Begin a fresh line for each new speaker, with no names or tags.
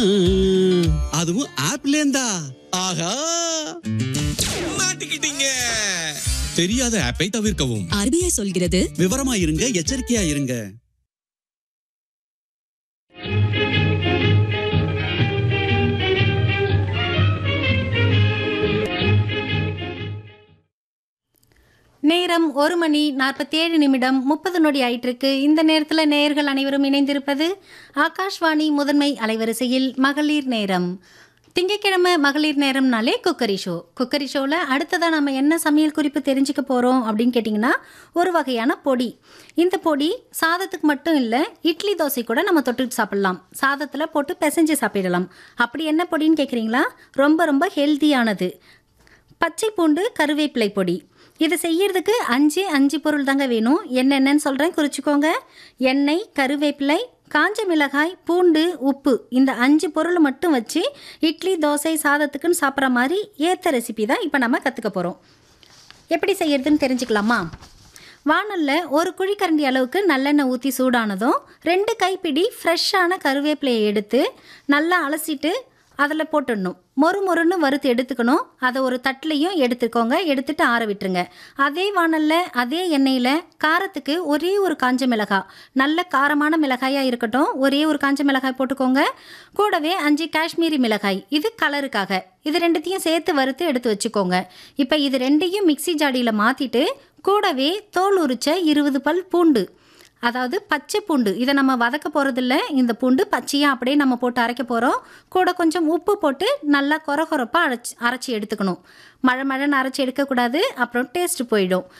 அதுவும் ஆப்லேந்தா ஆஹா
மாட்டிக்கிட்டீங்க தெரியாத ஆப்பை தவிர்க்கவும்
ஆர்பிஐ சொல்கிறது
விவரமா இருங்க எச்சரிக்கையா இருங்க
நேரம் ஒரு மணி நாற்பத்தேழு நிமிடம் முப்பது நொடி ஆயிட்டிருக்கு இந்த நேரத்தில் நேயர்கள் அனைவரும் இணைந்திருப்பது ஆகாஷ்வாணி முதன்மை அலைவரிசையில் மகளிர் நேரம் திங்கட்கிழமை மகளிர் நேரம்னாலே குக்கரி ஷோ குக்கரி ஷோவில் அடுத்ததாக நம்ம என்ன சமையல் குறிப்பு தெரிஞ்சுக்க போகிறோம் அப்படின்னு கேட்டிங்கன்னா ஒரு வகையான பொடி இந்த பொடி சாதத்துக்கு மட்டும் இல்லை இட்லி தோசை கூட நம்ம தொட்டுட்டு சாப்பிடலாம் சாதத்தில் போட்டு பிசைஞ்சு சாப்பிடலாம் அப்படி என்ன பொடின்னு கேட்குறீங்களா ரொம்ப ரொம்ப ஹெல்த்தியானது பச்சை பூண்டு கருவேப்பிலை பொடி இதை செய்யறதுக்கு அஞ்சு அஞ்சு பொருள் தாங்க வேணும் என்னென்னன்னு சொல்கிறேன் குறிச்சிக்கோங்க எண்ணெய் கருவேப்பிலை காஞ்ச மிளகாய் பூண்டு உப்பு இந்த அஞ்சு பொருள் மட்டும் வச்சு இட்லி தோசை சாதத்துக்குன்னு சாப்பிட்ற மாதிரி ஏற்ற ரெசிபி தான் இப்போ நம்ம கற்றுக்க போகிறோம் எப்படி செய்யறதுன்னு தெரிஞ்சுக்கலாமா வானலில் ஒரு குழிக்கரண்டி அளவுக்கு நல்லெண்ணெய் ஊற்றி சூடானதும் ரெண்டு கைப்பிடி ஃப்ரெஷ்ஷான கருவேப்பிலையை எடுத்து நல்லா அலசிட்டு அதில் போட்டுடணும் மொறு மொறுன்னு வறுத்து எடுத்துக்கணும் அதை ஒரு தட்டுலையும் எடுத்துக்கோங்க எடுத்துட்டு ஆற விட்டுருங்க அதே வானலில் அதே எண்ணெயில் காரத்துக்கு ஒரே ஒரு காஞ்ச மிளகாய் நல்ல காரமான மிளகாயாக இருக்கட்டும் ஒரே ஒரு காஞ்ச மிளகாய் போட்டுக்கோங்க கூடவே அஞ்சு காஷ்மீரி மிளகாய் இது கலருக்காக இது ரெண்டுத்தையும் சேர்த்து வறுத்து எடுத்து வச்சுக்கோங்க இப்போ இது ரெண்டையும் மிக்ஸி ஜாடியில் மாற்றிட்டு கூடவே தோல் உரிச்ச இருபது பல் பூண்டு அதாவது பச்சை பூண்டு இதை நம்ம வதக்க போகிறதில்ல இந்த பூண்டு பச்சையாக அப்படியே நம்ம போட்டு அரைக்க போகிறோம் கூட கொஞ்சம் உப்பு போட்டு நல்லா கொர கொரப்பாக அரைச்சி அரைச்சி எடுத்துக்கணும் மழை மழைன்னு அரைச்சி எடுக்கக்கூடாது அப்புறம் டேஸ்ட் போயிடும்